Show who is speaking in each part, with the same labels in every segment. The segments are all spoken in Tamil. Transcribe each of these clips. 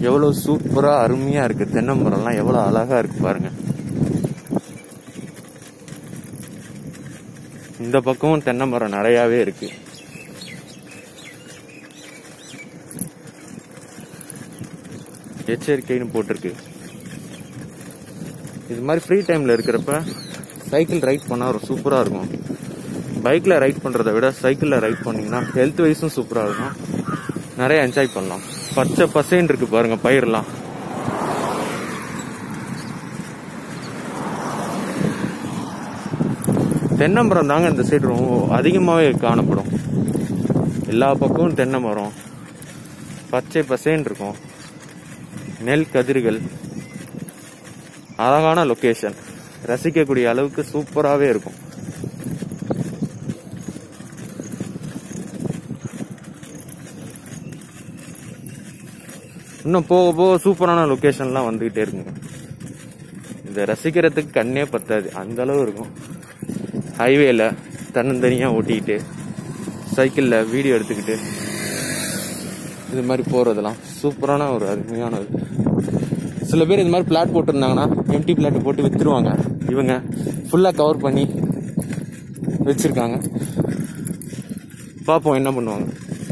Speaker 1: எவ்வளோ சூப்பராக அருமையாக இருக்குது தென்னை மரம்லாம் எவ்வளோ அழகாக இருக்கு பாருங்க இந்த பக்கமும் தென்னை மரம் நிறையாவே இருக்கு எச்சரிக்கைன்னு போட்டிருக்கு இது மாதிரி ஃப்ரீ டைமில் இருக்கிறப்ப சைக்கிள் ரைட் பண்ணால் ஒரு சூப்பராக இருக்கும் பைக்கில் ரைட் பண்ணுறத விட சைக்கிளில் ரைட் பண்ணிங்கன்னா ஹெல்த் வைஸும் சூப்பராக இருக்கும் நிறைய என்ஜாய் பண்ணலாம் பச்சை பசேன்னு இருக்கு பாருங்க பயிரெல்லாம் தென்னை மரம் தாங்க இந்த சைடு ரொம்ப அதிகமாகவே காணப்படும் எல்லா பக்கமும் தென்னை மரம் பச்சை பசேன்னு இருக்கும் நெல் கதிர்கள் அழகான லொகேஷன் ரசிக்கக்கூடிய அளவுக்கு சூப்பராகவே இருக்கும் இன்னும் போக போக சூப்பரான லொகேஷன்லாம் வந்துகிட்டே இருக்குங்க இதை ரசிக்கிறதுக்கு கண்ணே பத்தாது அந்த அளவு இருக்கும் ஹைவேல தன்னந்தனியா ஓட்டிக்கிட்டு சைக்கிளில் வீடியோ எடுத்துக்கிட்டு இது மாதிரி போறதெல்லாம் சூப்பரான ஒரு அருமையானது சில பேர் இது மாதிரி பிளாட் போட்டிருந்தாங்கன்னா எம்டி பிளாட் போட்டு வித்துருவாங்க இவங்க ஃபுல்லாக கவர் பண்ணி வச்சிருக்காங்க பார்ப்போம் என்ன பண்ணுவாங்க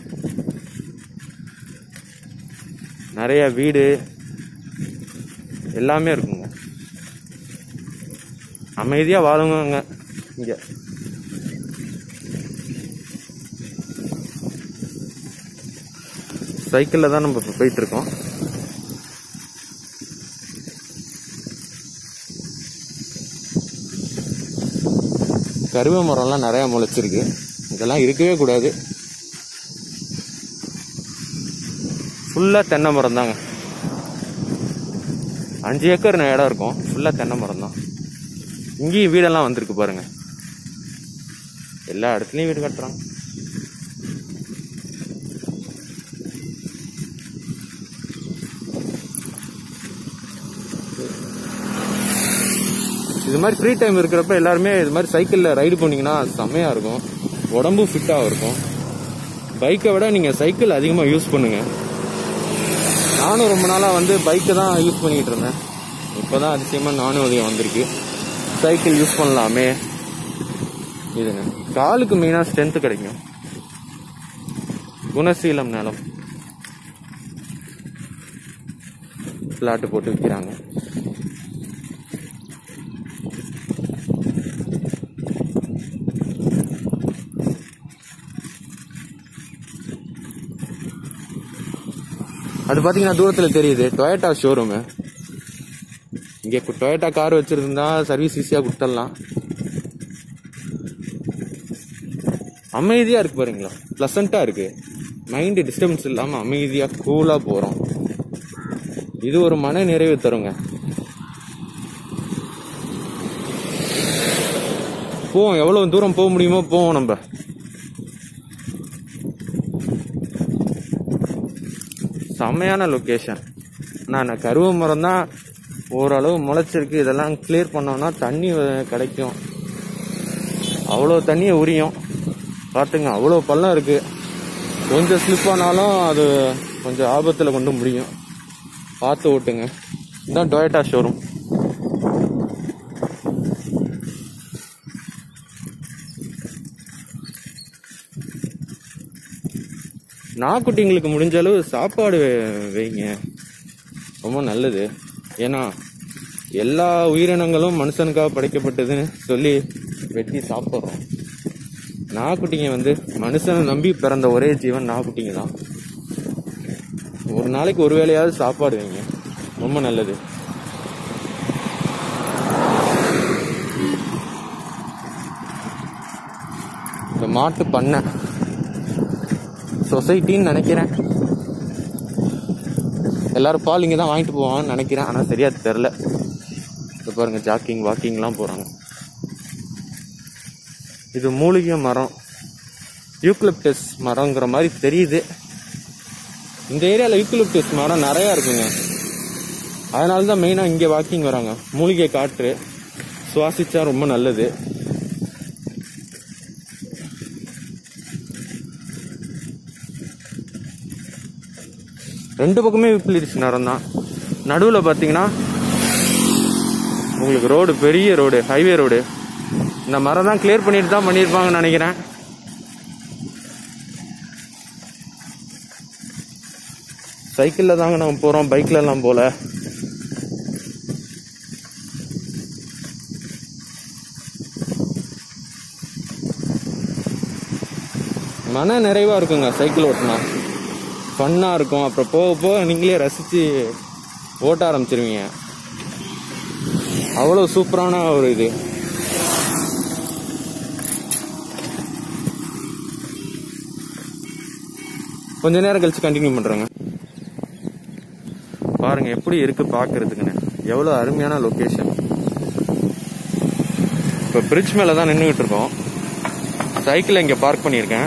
Speaker 1: நிறைய வீடு எல்லாமே இருக்குங்க அமைதியா வாழுங்க இங்க சைக்கிள்ல தான் நம்ம இப்ப போயிட்டு இருக்கோம் கருவே மரம்லாம் நிறைய முளைச்சிருக்கு இதெல்லாம் இருக்கவே கூடாது ஃபுல்லா தென்னை மரம் தாங்க அஞ்சு ஏக்கர் இடம் இருக்கும் ஃபுல்லா தென்னை மரம் தான் இங்கேயும் வீடெல்லாம் வந்திருக்கு பாருங்க எல்லா இடத்துலயும் வீடு கட்டுறாங்க இது மாதிரி ஃப்ரீ டைம் இருக்கிறப்ப எல்லாருமே இது மாதிரி சைக்கிளில் ரைடு பண்ணீங்கன்னா செம்மையா இருக்கும் உடம்பும் ஃபிட்டாக இருக்கும் பைக்கை விட நீங்கள் சைக்கிள் அதிகமாக யூஸ் பண்ணுங்க நானும் ரொம்ப நாளாக வந்து பைக்கை தான் யூஸ் பண்ணிக்கிட்டு இருந்தேன் இப்போ தான் அதிசயமாக நானும் உதயம் வந்திருக்கு சைக்கிள் யூஸ் பண்ணலாமே இதுங்க காலுக்கு மெயினாக ஸ்ட்ரென்த் கிடைக்கும் குணசீலம் நிலம் பிளாட்டு போட்டு விற்கிறாங்க அது பாத்தீங்கன்னா தூரத்துல தெரியுது டொயட்டா ஷோரூமு இங்க டொயட்டா கார் வச்சிருந்தா சர்வீஸ் ஈஸியா கொடுத்துடலாம் அமைதியா இருக்கு பாருங்களா பிளசண்டா இருக்கு மைண்ட் டிஸ்டர்பன்ஸ் இல்லாம அமைதியா கூலா போறோம் இது ஒரு மன நிறைவு தருங்க போவோம் எவ்வளவு தூரம் போக முடியுமோ போவோம் நம்ம செம்மையான லொக்கேஷன் நான் கருவ மரம் தான் ஓரளவு முளைச்சிருக்கு இதெல்லாம் கிளியர் பண்ணோம்னா தண்ணி வ- கிடைக்கும் அவ்வளோ தண்ணியை உரியும் பார்த்துங்க அவ்வளோ பள்ளம் இருக்கு கொஞ்சம் ஸ்லிப் ஆனாலும் அது கொஞ்சம் ஆபத்தில் கொண்டு முடியும் பார்த்து ஓட்டுங்க இதான் டொயட்டா ஷோரூம் நாக்குட்டிங்களுக்கு முடிஞ்ச அளவு சாப்பாடு வை- வைங்க ரொம்ப நல்லது ஏன்னா எல்லா உயிரினங்களும் மனுஷனுக்காக படைக்கப்பட்டதுன்னு சொல்லி வெட்டி சாப்பிட்றோம் நாக்குட்டிங்க வந்து மனுஷனை நம்பி பிறந்த ஒரே ஜீவன் நாக்குட்டிங்க தான் ஒரு நாளைக்கு ஒரு வேளையாவது சாப்பாடு வைங்க ரொம்ப நல்லது இந்த மாட்டு பண்ணை சொசைட்டின்னு நினைக்கிறேன் எல்லாரும் பால் இங்கே தான் வாங்கிட்டு போவாங்கன்னு நினைக்கிறேன் ஆனால் சரியா தெரில இப்போ பாருங்க ஜாக்கிங் வாக்கிங்லாம் போகிறாங்க இது மூலிகை மரம் யூக்லிப்டஸ் மரங்கிற மாதிரி தெரியுது இந்த ஏரியாவில் யூக்லிப்டஸ் மரம் நிறையா இருக்குங்க அதனால தான் மெயினாக இங்கே வாக்கிங் வராங்க மூலிகை காற்று சுவாசிச்சா ரொம்ப நல்லது ரெண்டு பக்கமே விப்பிலிருச்சு நேரம் தான் நடுவில் பார்த்தீங்கன்னா உங்களுக்கு ரோடு பெரிய ரோடு ஹைவே ரோடு இந்த மரம் தான் கிளியர் பண்ணிட்டு தான் பண்ணியிருப்பாங்கன்னு நினைக்கிறேன் சைக்கிளில் தாங்க நம்ம போகிறோம் பைக்கில் எல்லாம் போல மன நிறைவாக இருக்குங்க சைக்கிள் ஓட்டினா ஃபன்னாக இருக்கும் அப்புறம் போக போக நீங்களே ரசித்து ஓட்ட ஆரம்பிச்சிருவீங்க அவ்வளோ சூப்பரான ஒரு இது கொஞ்ச நேரம் கழிச்சு கண்டினியூ பண்றேங்க பாருங்க எப்படி இருக்கு பாக்குறதுக்குன்னு எவ்வளவு அருமையான லொகேஷன் இப்ப பிரிட்ஜ் மேல தான் நின்றுகிட்டு இருக்கோம் சைக்கிள் இங்க பார்க் பண்ணியிருக்கேன்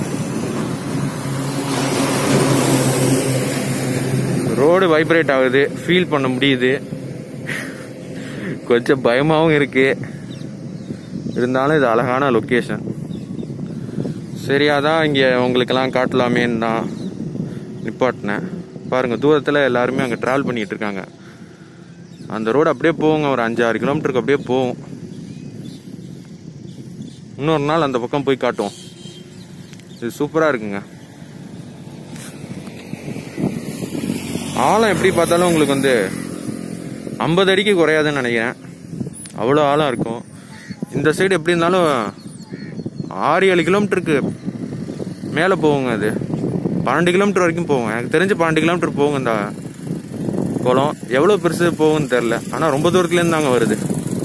Speaker 1: ரோடு வைப்ரேட் ஆகுது ஃபீல் பண்ண முடியுது கொஞ்சம் பயமாவும் இருக்கு இருந்தாலும் இது அழகான லொக்கேஷன் சரி அதான் இங்கே உங்களுக்கெல்லாம் காட்டலாமேன்னு தான் நிப்பாட்டினேன் பாருங்க தூரத்தில் எல்லாருமே அங்கே ட்ராவல் பண்ணிட்டு இருக்காங்க அந்த ரோடு அப்படியே போகுங்க ஒரு அஞ்சாறு கிலோமீட்டருக்கு அப்படியே போகும் இன்னொரு நாள் அந்த பக்கம் போய் காட்டுவோம் இது சூப்பராக இருக்குங்க ஆழம் எப்படி பார்த்தாலும் உங்களுக்கு வந்து ஐம்பது அடிக்கு குறையாதுன்னு நினைக்கிறேன் அவ்வளோ ஆழம் இருக்கும் இந்த சைடு எப்படி இருந்தாலும் ஆறு ஏழு கிலோமீட்டருக்கு மேலே போகுங்க அது பன்னெண்டு கிலோமீட்டர் வரைக்கும் போகும் எனக்கு தெரிஞ்சு பன்னெண்டு கிலோமீட்டர் போகும் இந்த குளம் எவ்வளோ பெருசு போகும்னு தெரில ஆனால் ரொம்ப தூரத்துலேருந்து தாங்க வருது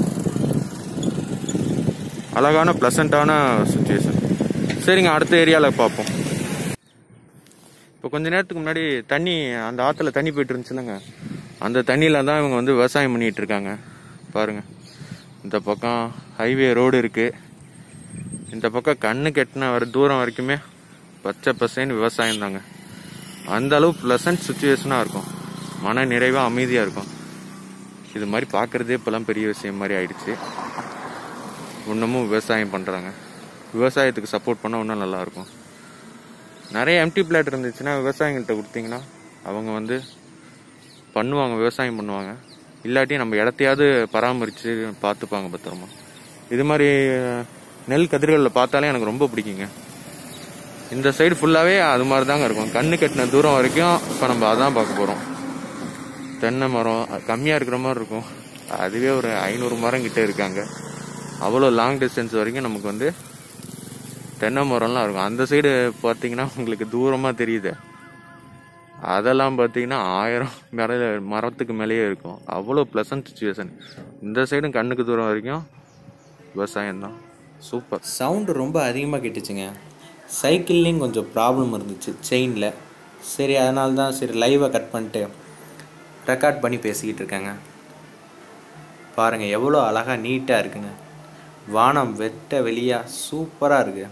Speaker 1: அழகான ப்ளசண்ட்டான சுச்சுவேஷன் சரிங்க அடுத்த ஏரியாவில் பார்ப்போம் இப்போ கொஞ்ச நேரத்துக்கு முன்னாடி தண்ணி அந்த ஆற்றுல தண்ணி போயிட்டு இருந்துச்சுலங்க அந்த தண்ணியில் தான் இவங்க வந்து விவசாயம் பண்ணிட்டு இருக்காங்க பாருங்க இந்த பக்கம் ஹைவே ரோடு இருக்கு இந்த பக்கம் கண்ணு கெட்டின வர தூரம் வரைக்குமே பச்சை பசேன்னு விவசாயம் தாங்க அந்த அளவு ப்ளசன்ட் சுச்சுவேஷனாக இருக்கும் மன நிறைவாக அமைதியாக இருக்கும் இது மாதிரி பார்க்குறதே இப்போலாம் பெரிய விஷயம் மாதிரி ஆயிடுச்சு இன்னமும் விவசாயம் பண்ணுறாங்க விவசாயத்துக்கு சப்போர்ட் பண்ணால் இன்னும் நல்லாயிருக்கும் நிறைய எம்டி பிளாட் இருந்துச்சுன்னா விவசாயிகள்கிட்ட கொடுத்தீங்கன்னா அவங்க வந்து பண்ணுவாங்க விவசாயம் பண்ணுவாங்க இல்லாட்டி நம்ம இடத்தையாவது பராமரித்து பார்த்துப்பாங்க பத்திரமா இது மாதிரி அஹ், நெல் கதிர்களில் பார்த்தாலே எனக்கு ரொம்ப பிடிக்குங்க இந்த சைடு ஃபுல்லாகவே அது மாதிரி தாங்க இருக்கும் கண்ணு கட்டின தூரம் வரைக்கும் இப்போ நம்ம அதான் பார்க்க போகிறோம் தென்னை மரம் கம்மியாக இருக்கிற மாதிரி இருக்கும் அதுவே ஒரு ஐநூறு மரம் கிட்ட இருக்காங்க அவ்வளோ லாங் டிஸ்டன்ஸ் வரைக்கும் நமக்கு வந்து தென்னை மரம்லாம் இருக்கும் அந்த சைடு பார்த்தீங்கன்னா உங்களுக்கு தூரமாக தெரியுது அதெல்லாம் பார்த்தீங்கன்னா ஆயிரம் மேலே மரத்துக்கு மேலேயே இருக்கும் அவ்வளோ ப்ளசன்ட் சுச்சுவேஷன் இந்த சைடும் கண்ணுக்கு தூரம் வரைக்கும் விவசாயம் தான் சூப்பர்
Speaker 2: சவுண்டு ரொம்ப அதிகமாக கேட்டுச்சுங்க சைக்கிள்லேயும் கொஞ்சம் ப்ராப்ளம் இருந்துச்சு செயினில் சரி அதனால தான் சரி லைவை கட் பண்ணிட்டு ரெக்கார்ட் பண்ணி பேசிக்கிட்டு இருக்காங்க பாருங்கள் எவ்வளோ அழகாக நீட்டாக இருக்குங்க வானம் வெட்ட வெளியாக சூப்பராக இருக்கு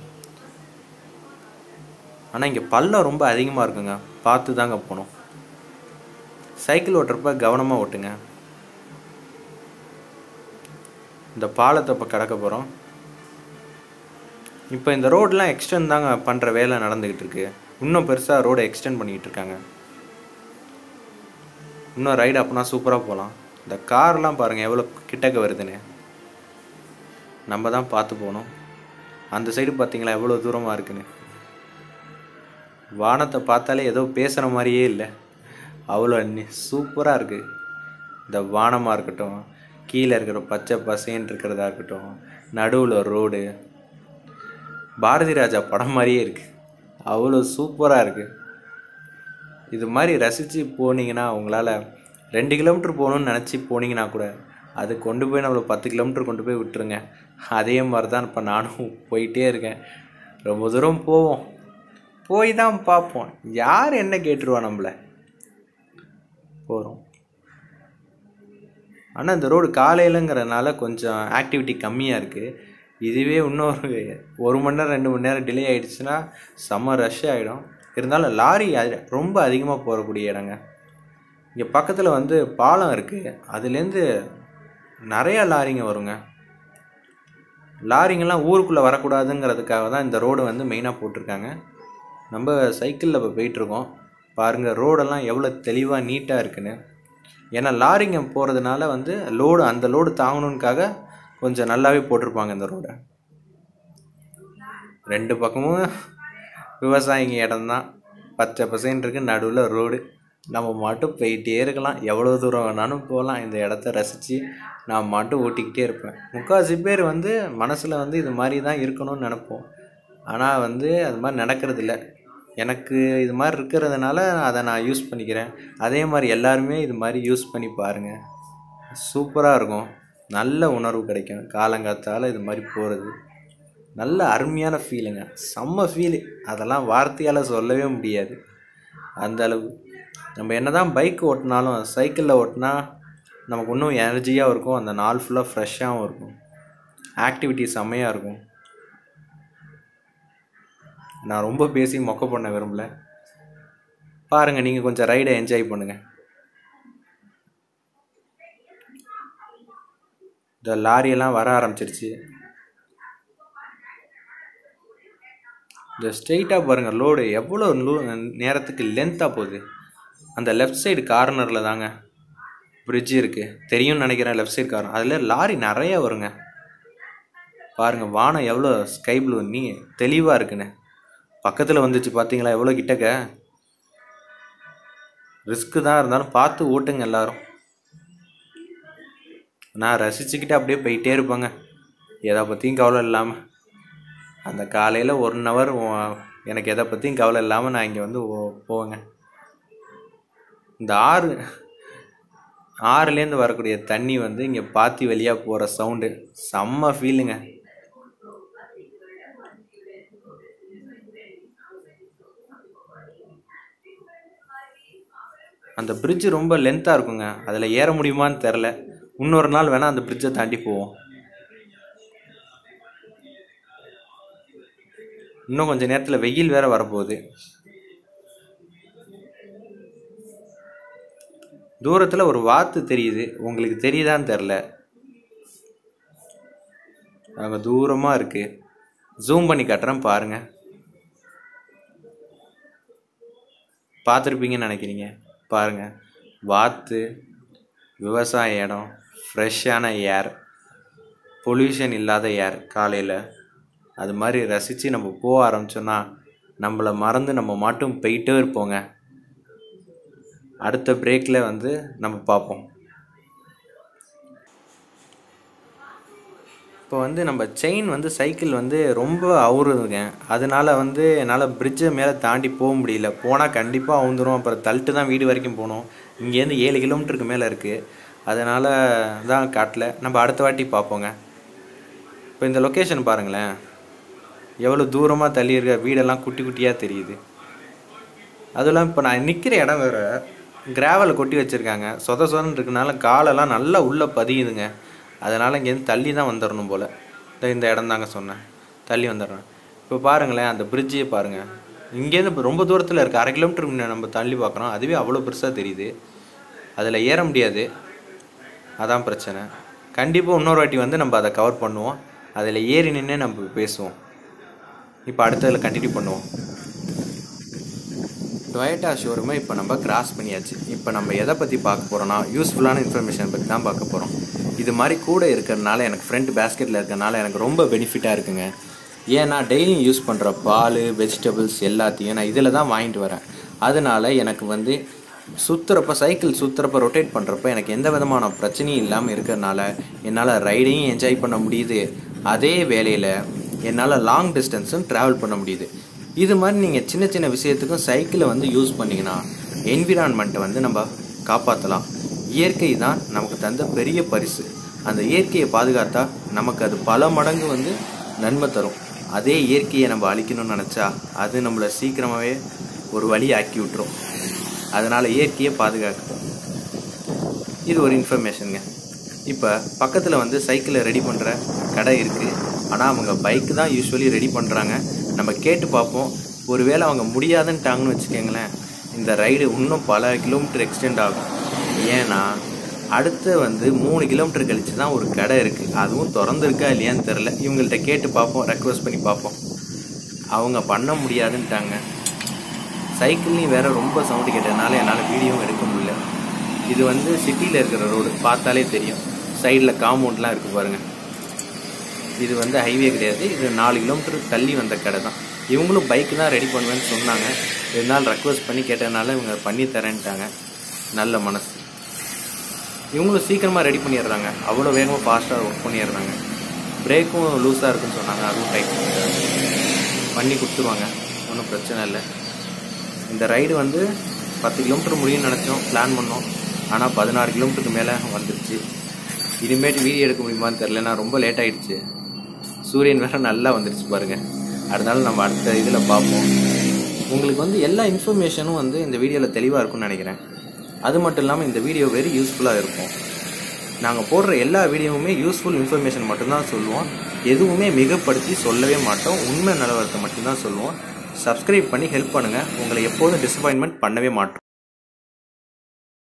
Speaker 2: ஆனால் இங்கே பள்ளம் ரொம்ப அதிகமாக இருக்குங்க பார்த்து தாங்க போகணும் சைக்கிள் ஓட்டுறப்ப கவனமாக ஓட்டுங்க இந்த பாலத்தை இப்போ கடக்க போகிறோம் இப்போ இந்த ரோடெலாம் எக்ஸ்டெண்ட் தாங்க பண்ணுற வேலை நடந்துக்கிட்டு இருக்கு இன்னும் பெருசாக ரோடை எக்ஸ்டெண்ட் பண்ணிக்கிட்டு இருக்காங்க இன்னும் ரைடு அப்போனா சூப்பராக போகலாம் இந்த கார்லாம் பாருங்கள் எவ்வளோ கிட்டக்க வருதுன்னு நம்ம தான் பார்த்து போகணும் அந்த சைடு பார்த்தீங்களா எவ்வளோ தூரமாக இருக்குன்னு வானத்தை பார்த்தாலே ஏதோ பேசுகிற மாதிரியே இல்லை அவ்வளோ சூப்பராக இருக்குது இந்த வானமாக இருக்கட்டும் கீழே இருக்கிற பச்சை பசேன்னு இருக்கிறதா இருக்கட்டும் நடுவில் ரோடு பாரதி ராஜா படம் மாதிரியே இருக்குது அவ்வளோ சூப்பராக இருக்குது இது மாதிரி ரசித்து போனீங்கன்னா உங்களால் ரெண்டு கிலோமீட்டர் போகணுன்னு நினச்சி போனீங்கன்னா கூட அது கொண்டு போய் நம்மளை பத்து கிலோமீட்டர் கொண்டு போய் விட்டுருங்க அதே மாதிரி தான் இப்போ நானும் போயிட்டே இருக்கேன் ரொம்ப தூரம் போவோம் போய் தான் பார்ப்போம் யார் என்ன கேட்டுருவா நம்மளை போகிறோம் ஆனால் இந்த ரோடு காலையிலங்கிறனால கொஞ்சம் ஆக்டிவிட்டி கம்மியாக இருக்குது இதுவே இன்னொரு ஒரு மணி நேரம் ரெண்டு மணி நேரம் டிலே ஆகிடுச்சுன்னா செம்ம ரஷ் ஆகிடும் இருந்தாலும் லாரி அது- ரொம்ப அதிகமாக போகக்கூடிய இடங்க இங்கே பக்கத்தில் வந்து பாலம் இருக்குது அதுலேருந்து நிறையா லாரிங்க வருங்க லாரிங்கெல்லாம் ஊருக்குள்ளே வரக்கூடாதுங்கிறதுக்காக தான் இந்த ரோடு வந்து மெயினாக போட்டிருக்காங்க நம்ம சைக்கிளில் இப்போ போயிட்டுருக்கோம் பாருங்கள் ரோடெல்லாம் எவ்வளோ தெளிவாக நீட்டாக இருக்குன்னு ஏன்னா லாரிங்க போகிறதுனால வந்து லோடு அந்த லோடு தாங்கணுன்னுக்காக கொஞ்சம் நல்லாவே போட்டிருப்பாங்க இந்த ரோடை ரெண்டு பக்கமும் விவசாயிங்க இடம்தான் பச்சை பசேன்னு இருக்கு நடுவில் ரோடு நம்ம மட்டும் போயிட்டே இருக்கலாம் எவ்வளோ தூரம் வேணாலும் போகலாம் இந்த இடத்த ரசித்து நான் மட்டும் ஓட்டிக்கிட்டே இருப்பேன் முக்கால்வாசி பேர் வந்து மனசில் வந்து இது மாதிரி தான் இருக்கணும்னு நினப்போம் ஆனால் வந்து அது மாதிரி நடக்கிறதில்ல எனக்கு இது மாதிரி இருக்கிறதுனால அதை நான் யூஸ் பண்ணிக்கிறேன் அதே மாதிரி எல்லாருமே இது மாதிரி யூஸ் பண்ணி பாருங்கள் சூப்பராக இருக்கும் நல்ல உணர்வு கிடைக்கும் காலங்காத்தால் இது மாதிரி போகிறது நல்ல அருமையான ஃபீலுங்க செம்ம ஃபீலு அதெல்லாம் வார்த்தையால் சொல்லவே முடியாது அந்த அளவு நம்ம என்ன தான் பைக் ஓட்டினாலும் சைக்கிளில் ஓட்டினா நமக்கு இன்னும் எனர்ஜியாக இருக்கும் அந்த நாள் ஃபுல்லாக ஃப்ரெஷ்ஷாகவும் இருக்கும் ஆக்டிவிட்டி செம்மையாக இருக்கும் நான் ரொம்ப பேசி மொக்க பண்ண விரும்பல பாருங்கள் நீங்கள் கொஞ்சம் ரைடை என்ஜாய் பண்ணுங்கள் இந்த லாரியெல்லாம் வர ஆரம்பிச்சிருச்சு இந்த ஸ்ட்ரெயிட்டாக பாருங்கள் லோடு எவ்வளோ லோ நேரத்துக்கு லென்த்தாக போகுது அந்த லெஃப்ட் சைடு கார்னரில் தாங்க பிரிட்ஜ் இருக்குது தெரியும்னு நினைக்கிறேன் லெஃப்ட் சைடு கார்னர் அதில் லாரி நிறைய வருங்க பாருங்கள் வானம் எவ்வளோ ஸ்கை ப்ளூ நீ தெளிவாக இருக்குன்னு பக்கத்தில் வந்துச்சு பார்த்தீங்களா எவ்வளோ கிட்டக்க ரிஸ்க்கு தான் இருந்தாலும் பார்த்து ஓட்டுங்க எல்லாரும் நான் ரசிச்சுக்கிட்டு அப்படியே போயிட்டே இருப்பேங்க எதை பற்றியும் கவலை இல்லாமல் அந்த காலையில் ஒன் ஹவர் எனக்கு எதை பற்றியும் கவலை இல்லாமல் நான் இங்கே வந்து ஓ- போவேங்க இந்த ஆறு ஆறுலேருந்து வரக்கூடிய தண்ணி வந்து இங்கே பாத்தி வழியாக போகிற சவுண்டு செம்ம ஃபீலுங்க அந்த bridge ரொம்ப லென்த்தாக இருக்குங்க அதில் ஏற முடியுமான்னு தெரில இன்னொரு நாள் வேணால் அந்த பிரிட்ஜை தாண்டி போவோம் இன்னும் கொஞ்ச நேரத்தில் வெயில் வேற வரப்போகுது தூரத்தில் ஒரு வாத்து தெரியுது உங்களுக்கு தெரியுதான்னு தெரில அங்கே தூரமாக இருக்குது ஜூம் பண்ணி காட்டுறேன் பாருங்கள் பார்த்துருப்பீங்கன்னு நினைக்கிறீங்க பாருங்கள் வாத்து விவசாய இடம் ஃப்ரெஷ்ஷான ஏர் பொல்யூஷன் இல்லாத ஏர் காலையில் அது மாதிரி ரசித்து நம்ம போக ஆரம்பிச்சோன்னா நம்மளை மறந்து நம்ம மட்டும் போயிட்டே இருப்போங்க அடுத்த பிரேக்கில் வந்து நம்ம பார்ப்போம் இப்போ வந்து நம்ம செயின் வந்து சைக்கிள் வந்து ரொம்ப அவுறுதுங்க அதனால வந்து என்னால் பிரிட்ஜை மேலே தாண்டி போக முடியல போனால் கண்டிப்பாக அவுந்துரும் அப்புறம் தள்ளிட்டு தான் வீடு வரைக்கும் போகணும் இங்கேருந்து ஏழு கிலோமீட்டருக்கு மேலே இருக்குது அதனால் தான் காட்டல நம்ம அடுத்த வாட்டி பார்ப்போங்க இப்போ இந்த லொக்கேஷன் பாருங்களேன் எவ்வளோ தூரமாக தள்ளி இருக்க வீடெல்லாம் குட்டி குட்டியாக தெரியுது அதெல்லாம் இப்போ நான் நிற்கிற இடம் வேறு கிராவலை கொட்டி வச்சுருக்காங்க சொத சொதன்னு இருக்கனால காலெல்லாம் நல்லா உள்ளே பதியுதுங்க அதனால் இங்கேருந்து தள்ளி தான் வந்துடணும் போல் இந்த இந்த இடம் தாங்க சொன்னேன் தள்ளி வந்துடுறேன் இப்போ பாருங்களேன் அந்த பிரிட்ஜையே பாருங்கள் இங்கேருந்து இப்போ ரொம்ப தூரத்தில் இருக்குது அரை கிலோமீட்டர் முன்ன நம்ம தள்ளி பார்க்குறோம் அதுவே அவ்வளோ பெருசாக தெரியுது அதில் ஏற முடியாது அதான் பிரச்சனை கண்டிப்பாக இன்னொரு வாட்டி வந்து நம்ம அதை கவர் பண்ணுவோம் அதில் ஏறி நின்று நம்ம பேசுவோம் இப்போ அடுத்ததில் கண்டினியூ பண்ணுவோம் டொயட்டா ஷோரூமை இப்போ நம்ம கிராஸ் பண்ணியாச்சு இப்போ நம்ம எதை பற்றி பார்க்க போகிறோம்னா யூஸ்ஃபுல்லான இன்ஃபர்மேஷன் பற்றி தான் பார்க்க போகிறோம் இது மாதிரி கூட இருக்கிறதுனால எனக்கு ஃப்ரண்ட் பேஸ்கெட்டில் இருக்கிறனால எனக்கு ரொம்ப பெனிஃபிட்டாக இருக்குங்க ஏன்னா டெய்லியும் யூஸ் பண்ணுற பால் வெஜிடபிள்ஸ் எல்லாத்தையும் நான் இதில் தான் வாங்கிட்டு வரேன் அதனால எனக்கு வந்து சுற்றுறப்ப சைக்கிள் சுற்றுறப்ப ரொட்டேட் பண்ணுறப்ப எனக்கு எந்த விதமான பிரச்சனையும் இல்லாமல் இருக்கிறதுனால என்னால் ரைடையும் என்ஜாய் பண்ண முடியுது அதே வேளையில் என்னால் லாங் டிஸ்டன்ஸும் ட்ராவல் பண்ண முடியுது இது மாதிரி நீங்கள் சின்ன சின்ன விஷயத்துக்கும் சைக்கிளை வந்து யூஸ் பண்ணிங்கன்னா என்விரான்மெண்ட்டை வந்து நம்ம காப்பாற்றலாம் இயற்கை தான் நமக்கு தந்த பெரிய பரிசு அந்த இயற்கையை பாதுகாத்தா நமக்கு அது பல மடங்கு வந்து நன்மை தரும் அதே இயற்கையை நம்ம அழிக்கணும்னு நினச்சா அது நம்மளை சீக்கிரமாகவே ஒரு வழி ஆக்கி விட்டுரும் அதனால் இயற்கையை பாதுகாக்கணும் இது ஒரு இன்ஃபர்மேஷனுங்க இப்போ பக்கத்தில் வந்து சைக்கிளை ரெடி பண்ணுற கடை இருக்குது ஆனால் அவங்க பைக்கு தான் யூஸ்வலி ரெடி பண்ணுறாங்க நம்ம கேட்டு பார்ப்போம் ஒருவேளை அவங்க முடியாதுன்ட்டாங்கன்னு வச்சுக்கோங்களேன் இந்த ரைடு இன்னும் பல கிலோமீட்டர் எக்ஸ்டெண்ட் ஆகும் ஏன்னா அடுத்து வந்து மூணு கிலோமீட்டர் கழிச்சு தான் ஒரு கடை இருக்குது அதுவும் திறந்துருக்கா இல்லையான்னு தெரில இவங்கள்ட்ட கேட்டு பார்ப்போம் ரெக்வஸ்ட் பண்ணி பார்ப்போம் அவங்க பண்ண முடியாதுன்ட்டாங்க சைக்கிள்லையும் வேறு ரொம்ப சவுண்டு கேட்டதுனால என்னால் வீடியோவும் எடுக்க முடியல இது வந்து சிட்டியில் இருக்கிற ரோடு பார்த்தாலே தெரியும் சைடில் காம்பவுண்ட்லாம் இருக்குது பாருங்கள் இது வந்து ஹைவே கிடையாது இது நாலு கிலோமீட்டர் தள்ளி வந்த கடை தான் இவங்களும் பைக் தான் ரெடி பண்ணுவேன்னு சொன்னாங்க இருந்தாலும் ரெக்வஸ்ட் பண்ணி கேட்டதுனால இவங்க பண்ணி தரேன்ட்டாங்க நல்ல மனசு இவங்களும் சீக்கிரமாக ரெடி பண்ணிடுறாங்க அவ்வளோ வேகமாக ஃபாஸ்ட்டாக ஒர்க் பண்ணிடுறாங்க பிரேக்கும் லூஸாக இருக்குன்னு சொன்னாங்க அதுவும் டைட் பண்ணிடுறாங்க பண்ணி கொடுத்துருவாங்க ஒன்றும் பிரச்சனை இல்லை இந்த ரைடு வந்து பத்து கிலோமீட்டர் முடியும்னு நினச்சோம் பிளான் பண்ணோம் ஆனால் பதினாறு கிலோமீட்டருக்கு மேலே வந்துருச்சு இனிமேட்டு வீடியோ எடுக்க முடியுமான்னு தெரில நான் ரொம்ப லேட் ஆயிடுச்சு சூரியன் வேறு நல்லா வந்துருச்சு பாருங்கள் அதனால நம்ம அடுத்த இதில் பார்ப்போம் உங்களுக்கு வந்து எல்லா இன்ஃபர்மேஷனும் வந்து இந்த வீடியோவில் தெளிவாக இருக்கும்னு நினைக்கிறேன் அது மட்டும் இல்லாமல் இந்த வீடியோ வெரி யூஸ்ஃபுல்லாக இருக்கும் நாங்கள் போடுற எல்லா வீடியோவுமே யூஸ்ஃபுல் இன்ஃபர்மேஷன் மட்டும்தான் சொல்லுவோம் எதுவுமே மிகப்படுத்தி சொல்லவே மாட்டோம் உண்மை நிலவரத்தை மட்டும்தான் சொல்லுவோம் சப்ஸ்கிரைப் பண்ணி ஹெல்ப் பண்ணுங்கள் உங்களை எப்போதும் டிசப்பாயின்மெண்ட் பண்ணவே மாட்டோம்